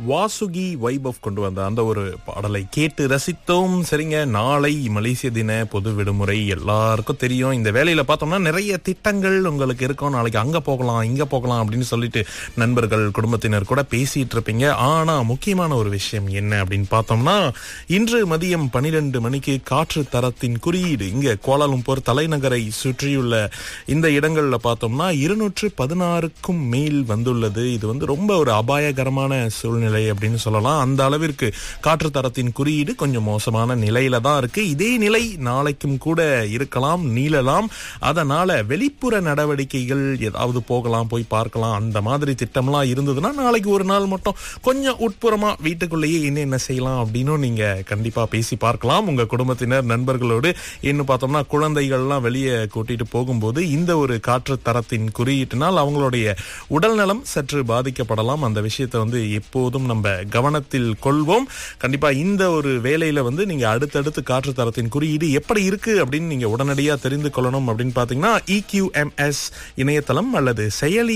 வாசுகி வைபவ் கொண்டு வந்த அந்த ஒரு பாடலை கேட்டு ரசித்தோம் சரிங்க நாளை மலேசிய தின பொது விடுமுறை எல்லாருக்கும் தெரியும் இந்த வேலையில பார்த்தோம்னா நிறைய திட்டங்கள் உங்களுக்கு இருக்கும் நாளைக்கு அங்க போகலாம் இங்க போகலாம் அப்படின்னு சொல்லிட்டு நண்பர்கள் குடும்பத்தினர் கூட பேசிட்டு இருப்பீங்க ஆனா முக்கியமான ஒரு விஷயம் என்ன அப்படின்னு பார்த்தோம்னா இன்று மதியம் பனிரெண்டு மணிக்கு காற்று தரத்தின் குறியீடு இங்க கோலாலும்பூர் தலைநகரை சுற்றியுள்ள இந்த இடங்கள்ல பார்த்தோம்னா இருநூற்று பதினாறுக்கும் மேல் வந்துள்ளது இது வந்து ரொம்ப ஒரு அபாயகரமான சூழ்நிலை அப்படின்னு சொல்லலாம் அந்த அளவிற்கு காற்று தரத்தின் குறியீடு கொஞ்சம் மோசமான நிலையில தான் இருக்கு இதே நிலை நாளைக்கும் கூட இருக்கலாம் நீளலாம் அதனால வெளிப்புற நடவடிக்கைகள் ஏதாவது போகலாம் போய் பார்க்கலாம் அந்த மாதிரி திட்டம்லாம் இருந்ததுன்னா நாளைக்கு ஒரு நாள் மட்டும் கொஞ்சம் உட்புறமா வீட்டுக்குள்ளேயே என்ன என்ன செய்யலாம் அப்படின்னு நீங்க கண்டிப்பா பேசி பார்க்கலாம் உங்க குடும்பத்தினர் நண்பர்களோடு இன்னும் பார்த்தோம்னா குழந்தைகள்லாம் வெளியே கூட்டிட்டு போகும்போது இந்த ஒரு காற்று தரத்தின் குறியீட்டினால் அவங்களுடைய உடல்நலம் சற்று பாதிக்கப்படலாம் அந்த விஷயத்தை வந்து எப்போதும் நம்ம கவனத்தில் கொள்வோம் கண்டிப்பா இந்த ஒரு வேலையில வந்து நீங்க அடுத்தடுத்து காற்று தரத்தின் குறியீடு எப்படி இருக்கு அப்படின்னு நீங்க உடனடியா தெரிந்து கொள்ளணும் அப்படின்னு பாத்தீங்கன்னா இக்யூஎம்எஸ் இணையதளம் அல்லது செயலி